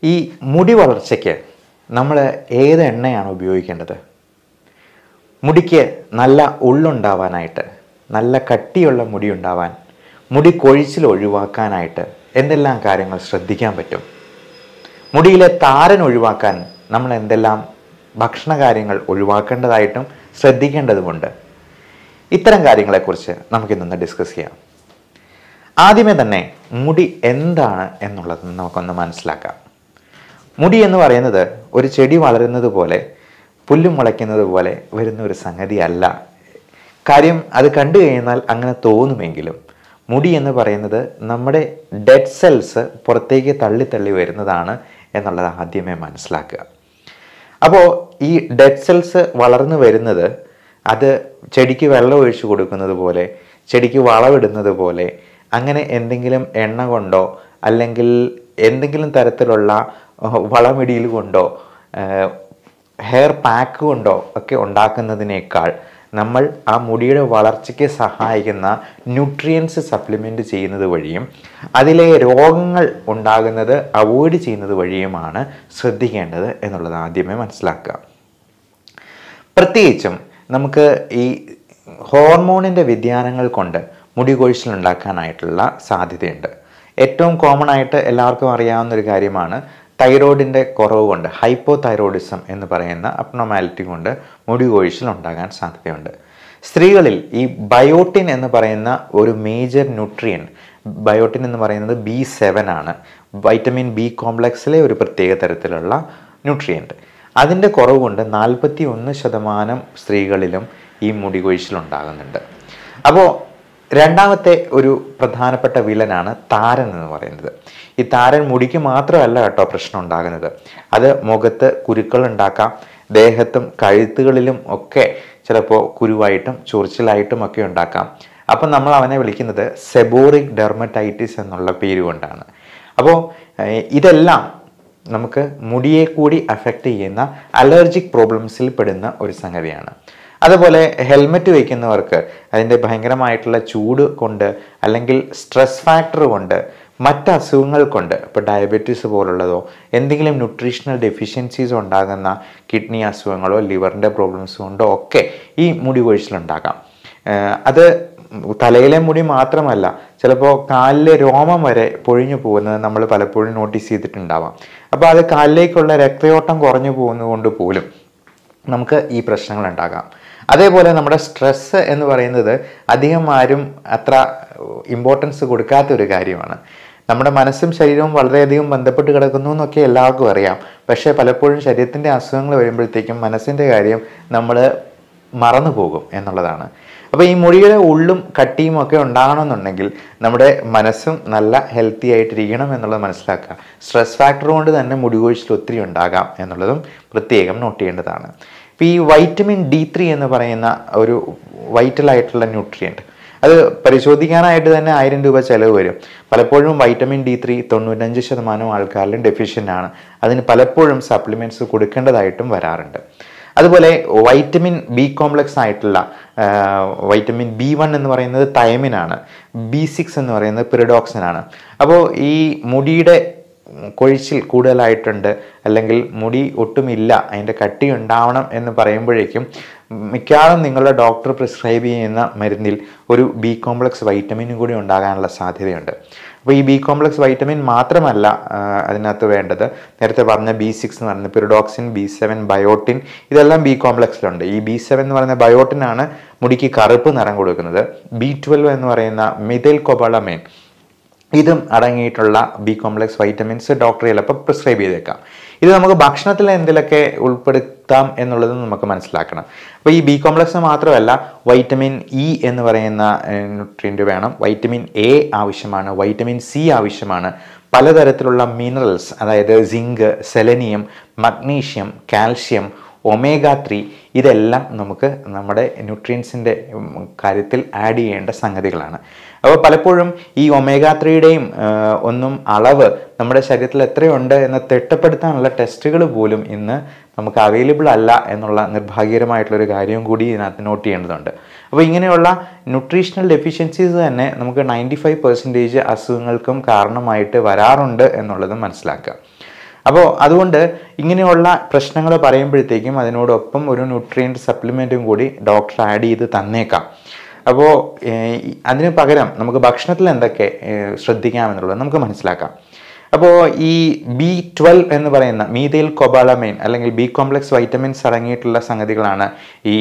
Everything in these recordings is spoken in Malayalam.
ഈ മുടി വളർച്ചയ്ക്ക് നമ്മൾ ഏത് എണ്ണയാണ് ഉപയോഗിക്കേണ്ടത് മുടിക്ക് നല്ല ഉള്ളുണ്ടാവാനായിട്ട് നല്ല കട്ടിയുള്ള മുടി ഉണ്ടാവാൻ മുടി കൊഴിച്ചിൽ ഒഴിവാക്കാനായിട്ട് എന്തെല്ലാം കാര്യങ്ങൾ ശ്രദ്ധിക്കാൻ പറ്റും മുടിയിലെ താരൻ ഒഴിവാക്കാൻ നമ്മൾ എന്തെല്ലാം ഭക്ഷണ കാര്യങ്ങൾ ഒഴിവാക്കേണ്ടതായിട്ടും ശ്രദ്ധിക്കേണ്ടതുമുണ്ട് ഇത്തരം കാര്യങ്ങളെക്കുറിച്ച് നമുക്കിന്നൊന്ന് ഡിസ്കസ് ചെയ്യാം ആദ്യമേ തന്നെ മുടി എന്താണ് എന്നുള്ളത് നമുക്കൊന്ന് മനസ്സിലാക്കാം മുടി എന്ന് പറയുന്നത് ഒരു ചെടി വളരുന്നത് പോലെ പുല്ലും മുളയ്ക്കുന്നത് പോലെ വരുന്ന ഒരു സംഗതിയല്ല കാര്യം അത് കണ്ടു കഴിഞ്ഞാൽ അങ്ങനെ തോന്നുമെങ്കിലും മുടി എന്ന് പറയുന്നത് നമ്മുടെ ഡെഡ് സെൽസ് പുറത്തേക്ക് തള്ളി തള്ളി വരുന്നതാണ് എന്നുള്ളത് ആദ്യമേ മനസ്സിലാക്കുക അപ്പോൾ ഈ ഡെഡ് സെൽസ് വളർന്നു വരുന്നത് അത് ചെടിക്ക് വെള്ളം ഒഴിച്ചു കൊടുക്കുന്നത് പോലെ ചെടിക്ക് വളമിടുന്നത് പോലെ അങ്ങനെ എന്തെങ്കിലും എണ്ണ കൊണ്ടോ അല്ലെങ്കിൽ എന്തെങ്കിലും തരത്തിലുള്ള അഹ്, വളമിടിയിൽ കൊണ്ടോ ആഹ്, ഹെയർ പാക്ക് കൊണ്ടോ ഒക്കെ ഉണ്ടാക്കുന്നതിനേക്കാൾ നമ്മൾ ആ മുടിയുടെ വളർച്ചയ്ക്ക് സഹായിക്കുന്ന ന്യൂട്രിയൻസ് സപ്ലിമെൻറ്റ് ചെയ്യുന്നത് വഴിയും അതിലെ രോഗങ്ങൾ ഉണ്ടാകുന്നത് അവോയ്ഡ് ചെയ്യുന്നത് വഴിയുമാണ് ശ്രദ്ധിക്കേണ്ടത് എന്നുള്ളത് ആദ്യമേ മനസ്സിലാക്കുക പ്രത്യേകിച്ചും നമുക്ക് ഈ ഹോർമോണിൻ്റെ വ്യതിയാനങ്ങൾ കൊണ്ട് മുടി കൊഴിച്ചിൽ ഉണ്ടാക്കാനായിട്ടുള്ള സാധ്യതയുണ്ട് ഏറ്റവും കോമൺ ആയിട്ട് എല്ലാവർക്കും അറിയാവുന്ന ഒരു കാര്യമാണ് തൈറോയിഡിൻ്റെ കുറവ് കൊണ്ട് ഹൈപ്പോ തൈറോയിഡിസം എന്ന് പറയുന്ന അപ്നോമാലിറ്റി കൊണ്ട് മുടി കൊഴിച്ചിൽ ഉണ്ടാകാൻ സാധ്യതയുണ്ട് സ്ത്രീകളിൽ ഈ ബയോട്ടിൻ എന്ന് പറയുന്ന ഒരു മേജർ ന്യൂട്രിയൻ ബയോട്ടിൻ എന്ന് പറയുന്നത് ബി സെവൻ ആണ് വൈറ്റമിൻ ബി കോംപ്ലക്സിലെ ഒരു പ്രത്യേക തരത്തിലുള്ള ന്യൂട്രിയൻറ്റ് അതിൻ്റെ കുറവ് കൊണ്ട് നാൽപ്പത്തി ഒന്ന് ശതമാനം സ്ത്രീകളിലും ഈ മുടി കൊഴിച്ചിലുണ്ടാകുന്നുണ്ട് അപ്പോൾ രണ്ടാമത്തെ ഒരു പ്രധാനപ്പെട്ട വില്ലനാണ് താരൻ എന്ന് പറയുന്നത് ഈ താരൻ മുടിക്ക് മാത്രമല്ല കേട്ടോ പ്രശ്നം ഉണ്ടാകുന്നത് അത് മുഖത്ത് കുരുക്കൾ ഉണ്ടാക്കാം ദേഹത്തും കഴുത്തുകളിലും ഒക്കെ ചിലപ്പോൾ കുരുവായിട്ടും ചൊറിച്ചിലായിട്ടും ഒക്കെ ഉണ്ടാക്കാം അപ്പം നമ്മൾ അവനെ വിളിക്കുന്നത് സെബോറിക് ഡെർമറ്റൈറ്റിസ് എന്നുള്ള പേര് കൊണ്ടാണ് അപ്പോൾ ഏഹ്, ഇതെല്ലാം നമുക്ക് മുടിയെ കൂടി അഫക്റ്റ് ചെയ്യുന്ന അലർജിക് പ്രോബ്ലംസിൽ പെടുന്ന ഒരു സംഗതിയാണ് അതുപോലെ ഹെൽമെറ്റ് വയ്ക്കുന്നവർക്ക് അതിൻ്റെ ഭയങ്കരമായിട്ടുള്ള ചൂട് കൊണ്ട് അല്ലെങ്കിൽ സ്ട്രെസ് ഫാക്ടർ കൊണ്ട് മറ്റ് അസുഖങ്ങൾ കൊണ്ട് ഇപ്പോൾ ഡയബറ്റീസ് പോലുള്ളതോ എന്തെങ്കിലും ന്യൂട്രീഷണൽ ഡെഫിഷ്യൻസീസ് ഉണ്ടാകുന്ന കിഡ്നി അസുഖങ്ങളോ ലിവറിൻ്റെ പ്രോബ്ലംസ് കൊണ്ടോ ഒക്കെ ഈ മുടി കൊഴിച്ചിലുണ്ടാകാം ഏഹ് അത് തലയിലെ മുടി മാത്രമല്ല ചിലപ്പോൾ കാലിലെ രോമം വരെ പൊഴിഞ്ഞു പോകുന്നത് നമ്മൾ പലപ്പോഴും നോട്ടീസ് ചെയ്തിട്ടുണ്ടാവാം അപ്പോൾ അത് കാലിലേക്കുള്ള രക്തയോട്ടം കുറഞ്ഞു പോകുന്നത് കൊണ്ട് പോലും നമുക്ക് ഈ പ്രശ്നങ്ങൾ ഉണ്ടാകാം അതേപോലെ നമ്മുടെ സ്ട്രെസ്സ് എന്ന് പറയുന്നത് അധികം ആരും അത്ര ഇമ്പോർട്ടൻസ് കൊടുക്കാത്ത ഒരു കാര്യമാണ് നമ്മുടെ മനസ്സും ശരീരവും വളരെയധികം ബന്ധപ്പെട്ട് കിടക്കുന്നു എന്നൊക്കെ എല്ലാവർക്കും അറിയാം പക്ഷേ പലപ്പോഴും ശരീരത്തിൻ്റെ അസുഖങ്ങൾ വരുമ്പോഴത്തേക്കും മനസ്സിൻ്റെ കാര്യം നമ്മൾ മറന്നു പോകും എന്നുള്ളതാണ് അപ്പോൾ ഈ മുടിയുടെ ഉള്ളും കട്ടിയും ഒക്കെ ഉണ്ടാകണമെന്നുണ്ടെങ്കിൽ നമ്മുടെ മനസ്സും നല്ല ഹെൽത്തി ആയിട്ടിരിക്കണം എന്നുള്ളത് മനസ്സിലാക്കുക സ്ട്രെസ് ഫാക്ടർ കൊണ്ട് തന്നെ മുടി കൊഴിച്ചിൽ ഒത്തിരി ഉണ്ടാകാം എന്നുള്ളതും പ്രത്യേകം നോട്ട് ചെയ്യേണ്ടതാണ് ഇപ്പോൾ ഈ വൈറ്റമിൻ ഡി ത്രീ എന്ന് പറയുന്ന ഒരു വൈറ്റലായിട്ടുള്ള ന്യൂട്രിയൻറ്റ് അത് പരിശോധിക്കാനായിട്ട് തന്നെ ആയിരം രൂപ ചിലവ് വരും പലപ്പോഴും വൈറ്റമിൻ ഡി ത്രീ തൊണ്ണൂറ്റഞ്ച് ശതമാനം ആൾക്കാരിലും ഡെഫിഷ്യൻ്റ് ആണ് അതിന് പലപ്പോഴും സപ്ലിമെൻറ്റ്സ് കൊടുക്കേണ്ടതായിട്ടും വരാറുണ്ട് അതുപോലെ വൈറ്റമിൻ ബി കോംപ്ലക്സ് ആയിട്ടുള്ള ആ, വൈറ്റമിൻ ബി വൺ എന്ന് പറയുന്നത് തൈമിനാണ് ബി സിക്സ് എന്ന് പറയുന്നത് പിറിഡോക്സിൻ ആണ് അപ്പോൾ ഈ മുടിയുടെ കൊഴിച്ചിൽ കൂടുതലായിട്ടുണ്ട് അല്ലെങ്കിൽ മുടി ഒട്ടുമില്ല അതിൻ്റെ കട്ടി ഉണ്ടാവണം എന്ന് പറയുമ്പോഴേക്കും മിക്കവാറും നിങ്ങളുടെ ഡോക്ടർ പ്രിസ്ക്രൈബ് ചെയ്യുന്ന മരുന്നിൽ ഒരു ബി കോംപ്ലക്സ് വൈറ്റമിനും കൂടി ഉണ്ടാകാനുള്ള സാധ്യതയുണ്ട് അപ്പോൾ ഈ ബി കോംപ്ലക്സ് വൈറ്റമിൻ മാത്രമല്ല ആ, അതിനകത്ത് വേണ്ടത് നേരത്തെ പറഞ്ഞ ബി സിക്സ് എന്ന് പറയുന്നത് പിറിഡോക്സിൻ ബി സെവൻ ബയോട്ടിൻ ഇതെല്ലാം ബി കോംപ്ലക്സിലുണ്ട് ഈ ബി സെവൻ എന്ന് പറയുന്ന ബയോട്ടിനാണ് മുടിക്ക് കറുപ്പ് നിറം കൊടുക്കുന്നത് ബി ട്വൽവ് എന്ന് പറയുന്ന മിഥൈൽ കൊബളമേൻ ഇതും അടങ്ങിയിട്ടുള്ള ബി കോംപ്ലക്സ് വൈറ്റമിൻസ് ഡോക്ടർ ചിലപ്പോൾ പ്രിസ്ക്രൈബ് ചെയ്തേക്കാം ഇത് നമുക്ക് ഭക്ഷണത്തിൽ എന്തിലൊക്കെ ഉൾപ്പെടുത്താം എന്നുള്ളത് നമുക്ക് മനസ്സിലാക്കണം അപ്പോൾ ഈ ബി കോംപ്ലക്സ് മാത്രമല്ല വൈറ്റമിൻ ഇ എന്ന് പറയുന്ന ന്യൂട്രിയൻ്റ് വേണം വൈറ്റമിൻ എ ആവശ്യമാണ് വൈറ്റമിൻ സി ആവശ്യമാണ് പലതരത്തിലുള്ള മിനറൽസ് അതായത് zinc selenium magnesium calcium omega three ഇതെല്ലാം നമുക്ക് നമ്മുടെ ന്യൂട്രിയൻസിൻ്റെ കാര്യത്തിൽ ആഡ് ചെയ്യേണ്ട സംഗതികളാണ് അപ്പോൾ പലപ്പോഴും ഈ ഒമേഗ ത്രീയുടെയും ഒന്നും അളവ് നമ്മുടെ ശരീരത്തിൽ എത്രയുണ്ട് എന്ന് തിട്ടപ്പെടുത്താനുള്ള ടെസ്റ്റുകൾ പോലും ഇന്ന് നമുക്ക് അവൈലബിൾ അല്ല എന്നുള്ള നിർഭാഗ്യകരമായിട്ടുള്ളൊരു കാര്യവും കൂടി ഇതിനകത്ത് നോട്ട് ചെയ്യേണ്ടതുണ്ട് അപ്പോൾ ഇങ്ങനെയുള്ള ന്യൂട്രീഷണൽ ഡെഫിഷ്യൻസീസ് തന്നെ നമുക്ക് നയൻറ്റി ഫൈവ് പെർസെൻറ്റേജ് അസുഖങ്ങൾക്കും കാരണമായിട്ട് വരാറുണ്ട് എന്നുള്ളതും മനസ്സിലാക്കുക അപ്പോൾ അതുകൊണ്ട് ഇങ്ങനെയുള്ള പ്രശ്നങ്ങൾ പറയുമ്പോഴത്തേക്കും അതിനോടൊപ്പം ഒരു ന്യൂട്രിയൻറ്റ് സപ്ലിമെൻറ്റും കൂടി ഡോക്ടർ ആഡ് ചെയ്ത് തന്നേക്കാം അപ്പോൾ അതിന് പകരം നമുക്ക് ഭക്ഷണത്തിൽ എന്തൊക്കെ ഏഹ്, ശ്രദ്ധിക്കാമെന്നുള്ളത് നമുക്ക് മനസ്സിലാക്കാം അപ്പോൾ ഈ ബി ട്വൽവ് എന്ന് പറയുന്ന മീതയിൽ കൊബാളമൈൻ അല്ലെങ്കിൽ ബി കോംപ്ലക്സ് വൈറ്റമിൻസ് അടങ്ങിയിട്ടുള്ള സംഗതികളാണ് ഈ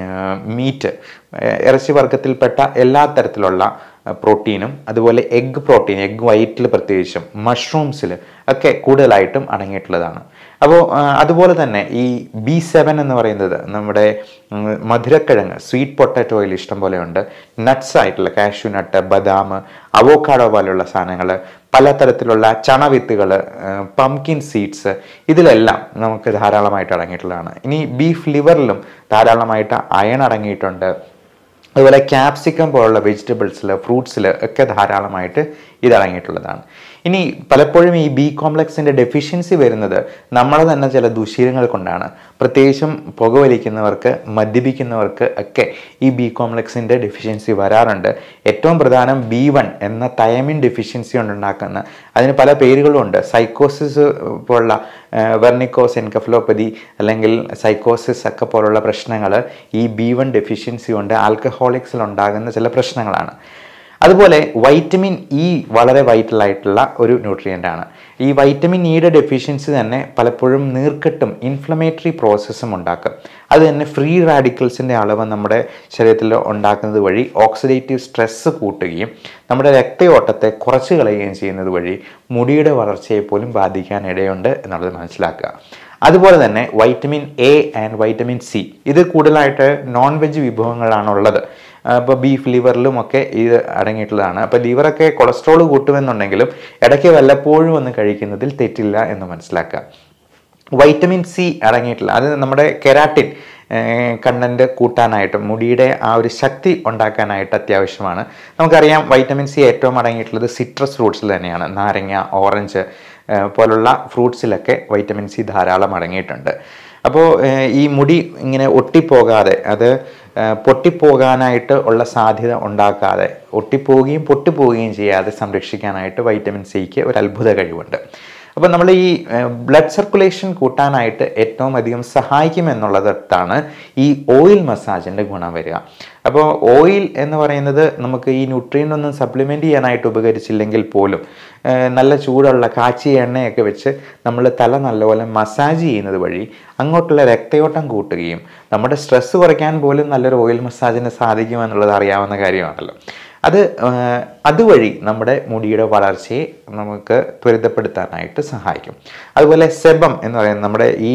മീറ്റ് ഇറച്ചി വർഗത്തിൽപ്പെട്ട എല്ലാ തരത്തിലുള്ള പ്രോട്ടീനും അതുപോലെ എഗ് പ്രോട്ടീൻ എഗ് വൈറ്റിൽ പ്രത്യേകിച്ചും മഷ്റൂംസിൽ ഒക്കെ കൂടുതലായിട്ടും അടങ്ങിയിട്ടുള്ളതാണ് അപ്പോൾ അതുപോലെ തന്നെ ഈ ബി സെവൻ എന്ന് പറയുന്നത് നമ്മുടെ ഉം, മധുരക്കിഴങ്ങ് സ്വീറ്റ് പൊട്ടാറ്റോയിൽ ഇഷ്ടം പോലെ ഉണ്ട് നട്ട്സ് ആയിട്ടുള്ള കാഷ്യൂ നട്ട് ബദാം അവോക്കാഡോ പോലെയുള്ള സാധനങ്ങൾ പലതരത്തിലുള്ള ചണവിത്തുകൾ പംകിൻ സീഡ്സ് ഇതിലെല്ലാം നമുക്ക് ധാരാളമായിട്ട് അടങ്ങിയിട്ടുള്ളതാണ് ഇനി ബീഫ് ലിവറിലും ധാരാളമായിട്ട് അയൺ അടങ്ങിയിട്ടുണ്ട് അതുപോലെ ക്യാപ്സിക്കം പോലുള്ള വെജിറ്റബിൾസിൽ ഫ്രൂട്ട്സിൽ ഒക്കെ ധാരാളമായിട്ട് ഇത് അടങ്ങിയിട്ടുള്ളതാണ് ഇനി പലപ്പോഴും ഈ ബി കോംപ്ലക്സിൻ്റെ ഡെഫിഷ്യൻസി വരുന്നത് നമ്മളെ തന്നെ ചില ദുശീലങ്ങൾ കൊണ്ടാണ് പ്രത്യേകിച്ചും പുകവലിക്കുന്നവർക്ക് മദ്യപിക്കുന്നവർക്ക് ഒക്കെ ഈ ബി കോംപ്ലക്സിൻ്റെ ഡെഫിഷ്യൻസി വരാറുണ്ട് ഏറ്റവും പ്രധാനം ബി വൺ എന്ന തയമിൻ ഡെഫിഷ്യൻസി കൊണ്ടുണ്ടാക്കുന്ന അതിന് പല പേരുകളുമുണ്ട് സൈക്കോസിസ് പോലുള്ള വെർണിക്കോസ് എൻകഫലോപ്പതി അല്ലെങ്കിൽ സൈക്കോസിസ് ഒക്കെ പോലുള്ള പ്രശ്നങ്ങൾ ഈ ബി വൺ ഡെഫിഷ്യൻസി കൊണ്ട് ആൽക്കഹോളിക്സിൽ ഉണ്ടാകുന്ന ചില പ്രശ്നങ്ങളാണ് അതുപോലെ വൈറ്റമിൻ ഇ വളരെ വൈറ്റൽ ആയിട്ടുള്ള ഒരു ന്യൂട്രിയൻ്റ് ആണ് ഈ വൈറ്റമിൻ ഇയുടെ ഡെഫിഷ്യൻസി തന്നെ പലപ്പോഴും നീർക്കെട്ടും ഇൻഫ്ലമേറ്ററി പ്രോസസ്സും ഉണ്ടാക്കും അത് തന്നെ ഫ്രീ റാഡിക്കൽസിൻ്റെ അളവ് നമ്മുടെ ശരീരത്തിൽ ഉണ്ടാക്കുന്നത് വഴി ഓക്സിഡേറ്റീവ് സ്ട്രെസ്സ് കൂട്ടുകയും നമ്മുടെ രക്തയോട്ടത്തെ കുറച്ച് കളയുകയും ചെയ്യുന്നത് വഴി മുടിയുടെ വളർച്ചയെ പോലും ബാധിക്കാൻ ഇടയുണ്ട് എന്നുള്ളത് മനസ്സിലാക്കുക അതുപോലെ തന്നെ vitamin A and vitamin C ഇത് കൂടുതലായിട്ട് നോൺ വെജ് വിഭവങ്ങളാണുള്ളത് അപ്പോൾ ബീഫ് ലിവറിലും ഒക്കെ ഇത് അടങ്ങിയിട്ടുള്ളതാണ് അപ്പോൾ ലിവറൊക്കെ കൊളസ്ട്രോൾ കൂട്ടുമെന്നുണ്ടെങ്കിലും ഇടയ്ക്ക് വല്ലപ്പോഴും ഒന്ന് കഴിക്കുന്നതിൽ തെറ്റില്ല എന്ന് മനസ്സിലാക്കുക വൈറ്റമിൻ സി അടങ്ങിയിട്ടുള്ള അത് നമ്മുടെ കെരാട്ടിൻ കണ്ടന്റ് കൂട്ടാനായിട്ട് മുടിയുടെ ആ ഒരു ശക്തി ഉണ്ടാക്കാനായിട്ട് അത്യാവശ്യമാണ് നമുക്കറിയാം വൈറ്റമിൻ സി ഏറ്റവും അടങ്ങിയിട്ടുള്ളത് സിട്രസ് ഫ്രൂട്ട്സിൽ തന്നെയാണ് നാരങ്ങ ഓറഞ്ച് ഏഹ് പോലുള്ള ഫ്രൂട്ട്സിലൊക്കെ വൈറ്റമിൻ സി ധാരാളം അടങ്ങിയിട്ടുണ്ട് അപ്പോൾ ഏഹ് ഈ മുടി ഇങ്ങനെ ഒട്ടിപ്പോകാതെ അത് ഏഹ് പൊട്ടിപ്പോകാനായിട്ട് ഉള്ള സാധ്യത ഉണ്ടാക്കാതെ ഒട്ടിപ്പോവുകയും പൊട്ടിപ്പോവുകയും ചെയ്യാതെ സംരക്ഷിക്കാനായിട്ട് വൈറ്റമിൻ സിക്ക് ഒരു അത്ഭുത കഴിവുണ്ട് അപ്പോൾ നമ്മൾ ഈ ബ്ലഡ് സർക്കുലേഷൻ കൂട്ടാനായിട്ട് ഏറ്റവും അധികം സഹായിക്കും എന്നുള്ളതാണ് ഈ ഓയിൽ മസാജിൻ്റെ ഗുണം വരിക അപ്പോൾ ഓയിൽ എന്ന് പറയുന്നത് നമുക്ക് ഈ ന്യൂട്രിയൻ ഒന്നും സപ്ലിമെൻറ്റ് ചെയ്യാനായിട്ട് ഉപകരിച്ചില്ലെങ്കിൽ പോലും ഏഹ് നല്ല ചൂടുള്ള കാച്ചിയ എണ്ണയൊക്കെ വെച്ച് നമ്മൾ തല നല്ലപോലെ മസാജ് ചെയ്യുന്നത് വഴി അങ്ങോട്ടുള്ള രക്തയോട്ടം കൂട്ടുകയും നമ്മുടെ സ്ട്രെസ്സ് കുറയ്ക്കാൻ പോലും നല്ലൊരു ഓയിൽ മസാജിന് സാധിക്കുമെന്നുള്ളത് അറിയാവുന്ന കാര്യമാണല്ലോ അത് ഏഹ്, അതുവഴി നമ്മുടെ മുടിയുടെ വളർച്ചയെ നമുക്ക് ത്വരിതപ്പെടുത്താനായിട്ട് സഹായിക്കും അതുപോലെ സെബം എന്ന് പറയുന്നത് നമ്മുടെ ഈ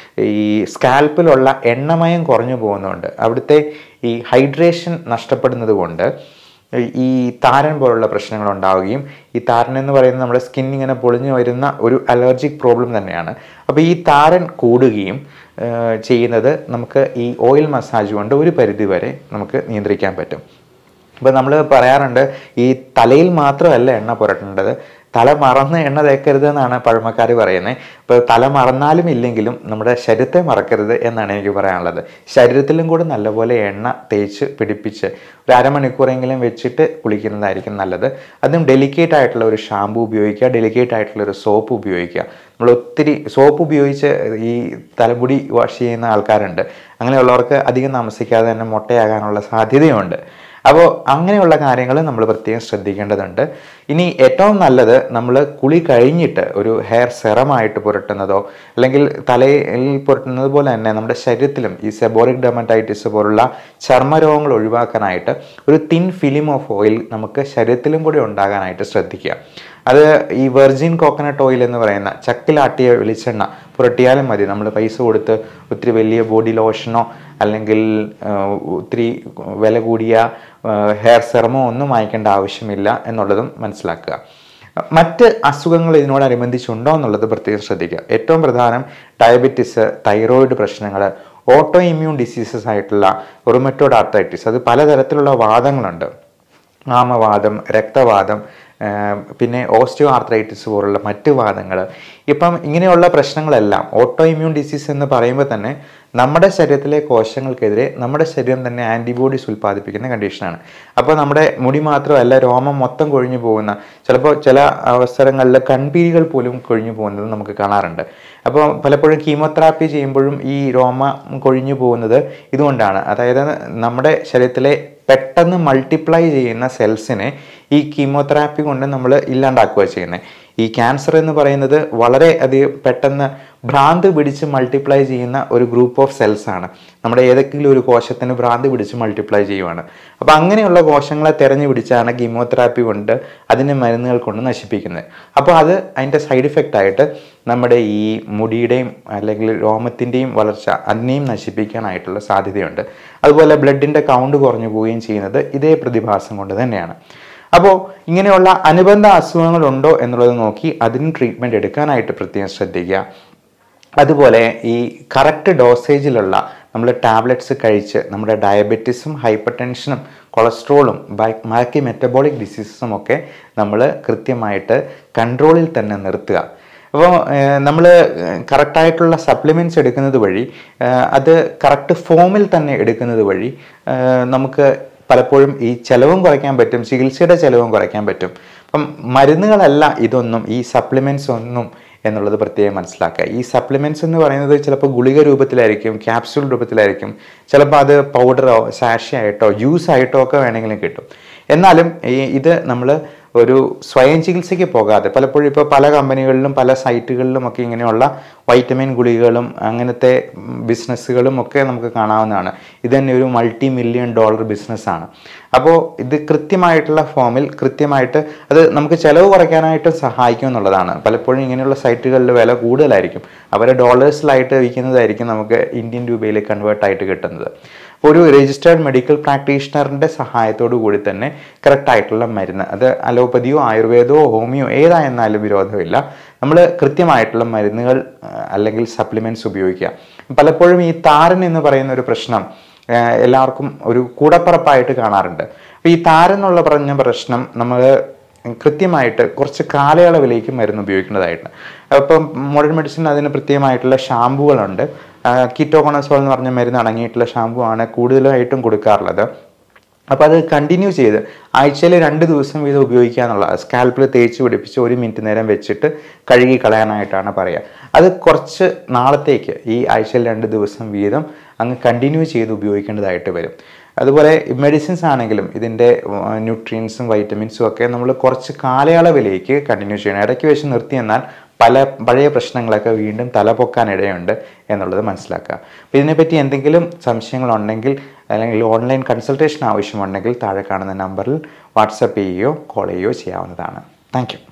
ഈ സ്കാൽപ്പിലുള്ള എണ്ണമയം കുറഞ്ഞു പോകുന്നതുകൊണ്ട് അവിടുത്തെ ഈ ഹൈഡ്രേഷൻ നഷ്ടപ്പെടുന്നത് കൊണ്ട് ഈ താരൻ പോലുള്ള പ്രശ്നങ്ങൾ ഉണ്ടാവുകയും ഈ താരൻ എന്ന് പറയുന്നത് നമ്മുടെ സ്കിൻ ഇങ്ങനെ പൊളിഞ്ഞു വരുന്ന ഒരു അലർജിക് പ്രോബ്ലം തന്നെയാണ് അപ്പോൾ ഈ താരൻ കൂടുകയും ഏഹ്, ചെയ്യുന്നത് നമുക്ക് ഈ ഓയിൽ മസാജ് കൊണ്ട് ഒരു പരിധി വരെ നമുക്ക് നിയന്ത്രിക്കാൻ പറ്റും ഇപ്പോൾ നമ്മൾ പറയാറുണ്ട് ഈ തലയിൽ മാത്രമല്ല എണ്ണ പുരട്ടേണ്ടത് തല മറന്ന് എണ്ണ തേക്കരുത് എന്നാണ് പഴമക്കാർ പറയുന്നത് ഇപ്പോൾ തല മറന്നാലും ഇല്ലെങ്കിലും നമ്മുടെ ശരീരത്തെ മറക്കരുത് എന്നാണ് എനിക്ക് പറയാനുള്ളത് ശരീരത്തിലും കൂടെ നല്ലപോലെ എണ്ണ തേച്ച് പിടിപ്പിച്ച് ഒരു അരമണിക്കൂറെങ്കിലും വെച്ചിട്ട് കുളിക്കുന്നതായിരിക്കും നല്ലത് അതും ഡെലിക്കേറ്റ് ആയിട്ടുള്ള ഒരു ഷാമ്പു ഉപയോഗിക്കുക ഡെലിക്കേറ്റ് ആയിട്ടുള്ള ഒരു സോപ്പ് ഉപയോഗിക്കുക നമ്മൾ ഒത്തിരി സോപ്പ് ഉപയോഗിച്ച് ഈ തലമുടി വാഷ് ചെയ്യുന്ന ആൾക്കാരുണ്ട് അങ്ങനെയുള്ളവർക്ക് അധികം താമസിക്കാതെ തന്നെ മുട്ടയാകാനുള്ള സാധ്യതയുണ്ട് അപ്പോൾ അങ്ങനെയുള്ള കാര്യങ്ങൾ നമ്മൾ പ്രത്യേകം ശ്രദ്ധിക്കേണ്ടതുണ്ട് ഇനി ഏറ്റവും നല്ലത് നമ്മൾ കുളി കഴിഞ്ഞിട്ട് ഒരു ഹെയർ സെറമായിട്ട് പുരട്ടുന്നതോ അല്ലെങ്കിൽ തലയിൽ പുരട്ടുന്നത് പോലെ തന്നെ നമ്മുടെ ശരീരത്തിലും ഈ സെബോറിക് ഡെമറ്റൈറ്റിസ് പോലുള്ള ചർമ്മരോഗങ്ങൾ ഒഴിവാക്കാനായിട്ട് ഒരു തിൻ ഫിലിം ഓഫ് ഓയിൽ നമുക്ക് ശരീരത്തിലും കൂടി ഉണ്ടാകാനായിട്ട് ശ്രദ്ധിക്കുക അത് ഈ വെർജിൻ കോക്കനട്ട് ഓയിൽ എന്ന് പറയുന്ന ചക്കിലാട്ടിയ വെളിച്ചെണ്ണ പുരട്ടിയാലും മതി നമ്മൾ പൈസ കൊടുത്ത് ഒത്തിരി വലിയ ബോഡി ലോഷനോ അല്ലെങ്കിൽ ആ, ഒത്തിരി വില കൂടിയ ഹെയർ സെറമോ ഒന്നും വാങ്ങിക്കേണ്ട ആവശ്യമില്ല എന്നുള്ളതും മനസ്സിലാക്കുക മറ്റ് അസുഖങ്ങൾ ഇതിനോടനുബന്ധിച്ചുണ്ടോ എന്നുള്ളത് പ്രത്യേകം ശ്രദ്ധിക്കുക ഏറ്റവും പ്രധാനം ഡയബറ്റിസ് തൈറോയിഡ് പ്രശ്നങ്ങൾ ഓട്ടോ ഇമ്മ്യൂൺ ഡിസീസസ് ആയിട്ടുള്ള റൊമറ്റോഡ് ആർത്തൈറ്റിസ് അത് പലതരത്തിലുള്ള വാദങ്ങളുണ്ട് ആമവാദം രക്തവാദം പിന്നെ ഓസ്റ്റിയോ ആർത്രൈറ്റിസ് പോലുള്ള മറ്റ് വാദങ്ങൾ ഇപ്പം ഇങ്ങനെയുള്ള പ്രശ്നങ്ങളെല്ലാം ഓട്ടോ ഇമ്മ്യൂൺ ഡിസീസ് എന്ന് പറയുമ്പോൾ തന്നെ നമ്മുടെ ശരീരത്തിലെ കോശങ്ങൾക്കെതിരെ നമ്മുടെ ശരീരം തന്നെ ആൻറ്റിബോഡീസ് ഉൽപ്പാദിപ്പിക്കുന്ന കണ്ടീഷനാണ് അപ്പോൾ നമ്മുടെ മുടി മാത്രമല്ല രോമം മൊത്തം കൊഴിഞ്ഞു പോകുന്ന ചിലപ്പോൾ ചില അവസരങ്ങളിൽ കൺപീലികൾ പോലും കൊഴിഞ്ഞു പോകുന്നത് നമുക്ക് കാണാറുണ്ട് അപ്പോൾ പലപ്പോഴും കീമോതെറാപ്പി ചെയ്യുമ്പോഴും ഈ രോമം കൊഴിഞ്ഞു പോകുന്നത് ഇതുകൊണ്ടാണ് അതായത് നമ്മുടെ ശരീരത്തിലെ പെട്ടെന്ന് മൾട്ടിപ്ലൈ ചെയ്യുന്ന സെൽസിനെ ഈ കീമോതെറാപ്പി കൊണ്ട് നമ്മൾ ഇല്ലാണ്ടാക്കുക ചെയ്യുന്നത് ഈ ക്യാൻസർ എന്ന് പറയുന്നത് വളരെ അധികം പെട്ടെന്ന് ഭ്രാന്ത് പിടിച്ച് മൾട്ടിപ്ലൈ ചെയ്യുന്ന ഒരു ഗ്രൂപ്പ് ഓഫ് സെൽസ് ആണ് നമ്മുടെ ഏതെങ്കിലും ഒരു കോശത്തിന് ഭ്രാന്ത് പിടിച്ച് മൾട്ടിപ്ലൈ ചെയ്യുവാണ് അപ്പോൾ അങ്ങനെയുള്ള കോശങ്ങളെ തിരഞ്ഞു പിടിച്ചാണ് കീമോതെറാപ്പി കൊണ്ട് അതിനെ മരുന്നുകൾ കൊണ്ട് നശിപ്പിക്കുന്നത് അപ്പോൾ അത് അതിൻ്റെ സൈഡ് ഇഫക്റ്റ് ആയിട്ട് നമ്മുടെ ഈ മുടിയുടെയും അല്ലെങ്കിൽ രോമത്തിൻ്റെയും വളർച്ച അതിനെയും നശിപ്പിക്കാനായിട്ടുള്ള സാധ്യതയുണ്ട് അതുപോലെ ബ്ലഡിൻ്റെ കൗണ്ട് കുറഞ്ഞു പോവുകയും ചെയ്യുന്നത് ഇതേ പ്രതിഭാസം കൊണ്ട് തന്നെയാണ് അപ്പോൾ ഇങ്ങനെയുള്ള അനുബന്ധ അസുഖങ്ങളുണ്ടോ എന്നുള്ളത് നോക്കി അതിന് ട്രീറ്റ്മെൻറ്റ് എടുക്കാനായിട്ട് പ്രത്യേകം ശ്രദ്ധിക്കുക അതുപോലെ ഈ കറക്റ്റ് ഡോസേജിലുള്ള നമ്മൾ ടാബ്ലറ്റ്സ് കഴിച്ച് നമ്മുടെ ഡയബറ്റീസും ഹൈപ്പർ ടെൻഷനും കൊളസ്ട്രോളും ബാക്കി മെറ്റബോളിക് ഡിസീസസും ഒക്കെ നമ്മൾ കൃത്യമായിട്ട് കൺട്രോളിൽ തന്നെ നിർത്തുക അപ്പോൾ നമ്മൾ കറക്റ്റായിട്ടുള്ള സപ്ലിമെൻറ്റ്സ് എടുക്കുന്നത് വഴി അത് കറക്റ്റ് ഫോമിൽ തന്നെ എടുക്കുന്നത് വഴി നമുക്ക് പലപ്പോഴും ഈ ചിലവും കുറയ്ക്കാൻ പറ്റും ചികിത്സയുടെ ചിലവും കുറയ്ക്കാൻ പറ്റും അപ്പം മരുന്നുകളല്ല ഇതൊന്നും ഈ സപ്ലിമെൻറ്റ്സ് ഒന്നും എന്നുള്ളത് പ്രത്യേകം മനസ്സിലാക്കുക ഈ സപ്ലിമെൻറ്റ്സ് എന്ന് പറയുന്നത് ചിലപ്പോൾ ഗുളിക രൂപത്തിലായിരിക്കും ക്യാപ്സ്യൂൾ രൂപത്തിലായിരിക്കും ചിലപ്പോൾ അത് പൗഡറോ സാഷി ആയിട്ടോ ജ്യൂസ് ആയിട്ടോ ഒക്കെ വേണമെങ്കിലും കിട്ടും എന്നാലും ഈ ഇത് നമ്മൾ ഒരു സ്വയം ചികിത്സയ്ക്ക് പോകാതെ പലപ്പോഴും ഇപ്പോൾ പല കമ്പനികളിലും പല സൈറ്റുകളിലും ഒക്കെ ഇങ്ങനെയുള്ള വൈറ്റമിൻ ഗുളികകളും അങ്ങനത്തെ ബിസിനസ്സുകളും ഒക്കെ നമുക്ക് കാണാവുന്നതാണ് ഇത് തന്നെ ഒരു മൾട്ടി മില്യൺ ഡോളർ ബിസിനസ്സാണ് അപ്പോൾ ഇത് കൃത്യമായിട്ടുള്ള ഫോമിൽ കൃത്യമായിട്ട് അത് നമുക്ക് ചിലവ് കുറയ്ക്കാനായിട്ട് സഹായിക്കും എന്നുള്ളതാണ് പലപ്പോഴും ഇങ്ങനെയുള്ള സൈറ്റുകളിൽ വില കൂടുതലായിരിക്കും അവരെ ഡോളേഴ്സിലായിട്ട് വിൽക്കുന്നതായിരിക്കും നമുക്ക് ഇന്ത്യൻ രൂപയിൽ കൺവേർട്ട് ആയിട്ട് കിട്ടുന്നത് ഒരു രജിസ്റ്റേർഡ് മെഡിക്കൽ പ്രാക്ടീഷണറിൻ്റെ സഹായത്തോടു കൂടി തന്നെ കറക്റ്റ് ആയിട്ടുള്ള മരുന്ന് അത് അലോപ്പതിയോ ആയുർവേദമോ ഹോമിയോ ഏതായെന്നാലും വിരോധമില്ല നമ്മൾ കൃത്യമായിട്ടുള്ള മരുന്നുകൾ അല്ലെങ്കിൽ സപ്ലിമെൻറ്റ്സ് ഉപയോഗിക്കുക പലപ്പോഴും ഈ താരൻ എന്ന് പറയുന്ന ഒരു പ്രശ്നം എല്ലാവർക്കും ഒരു കൂടപ്പറപ്പായിട്ട് കാണാറുണ്ട് അപ്പോൾ ഈ താരെന്നുള്ള പറഞ്ഞ പ്രശ്നം നമ്മൾ കൃത്യമായിട്ട് കുറച്ച് കാലയളവിലേക്ക് മരുന്ന് ഉപയോഗിക്കേണ്ടതായിട്ട് അപ്പം മോഡേൺ മെഡിസിൻ അതിന് പ്രത്യേകമായിട്ടുള്ള ഷാമ്പുകളുണ്ട് കിറ്റോകോണസോൾ എന്ന് പറഞ്ഞ മരുന്ന് അടങ്ങിയിട്ടുള്ള ഷാമ്പു ആണ് കൂടുതലായിട്ടും കൊടുക്കാറുള്ളത് അപ്പോൾ അത് കണ്ടിന്യൂ ചെയ്ത് ആഴ്ചയിൽ രണ്ട് ദിവസം വീതം ഉപയോഗിക്കുക എന്നുള്ളത് സ്കാൽപ്പിൽ തേച്ച് പിടിപ്പിച്ച് ഒരു മിനിറ്റ് നേരം വെച്ചിട്ട് കഴുകി കളയാനായിട്ടാണ് പറയുക അത് കുറച്ച് നാളത്തേക്ക് ഈ ആഴ്ചയിൽ രണ്ട് ദിവസം വീതം അങ്ങ് കണ്ടിന്യൂ ചെയ്ത് ഉപയോഗിക്കേണ്ടതായിട്ട് വരും അതുപോലെ മെഡിസിൻസ് ആണെങ്കിലും ഇതിൻ്റെ ന്യൂട്രിയൻസും വൈറ്റമിൻസും ഒക്കെ നമ്മൾ കുറച്ച് കാലയളവിലേക്ക് കണ്ടിന്യൂ ചെയ്യണം ഇടയ്ക്ക് വെച്ച് നിർത്തി എന്നാൽ പല പഴയ പ്രശ്നങ്ങളൊക്കെ വീണ്ടും തലപൊക്കാനിടയുണ്ട് എന്നുള്ളത് മനസ്സിലാക്കുക അപ്പോൾ ഇതിനെപ്പറ്റി എന്തെങ്കിലും സംശയങ്ങളുണ്ടെങ്കിൽ അല്ലെങ്കിൽ ഓൺലൈൻ കൺസൾട്ടേഷൻ ആവശ്യമുണ്ടെങ്കിൽ താഴെ കാണുന്ന നമ്പറിൽ വാട്സപ്പ് ചെയ്യുകയോ കോൾ ചെയ്യുകയോ ചെയ്യാവുന്നതാണ് താങ്ക്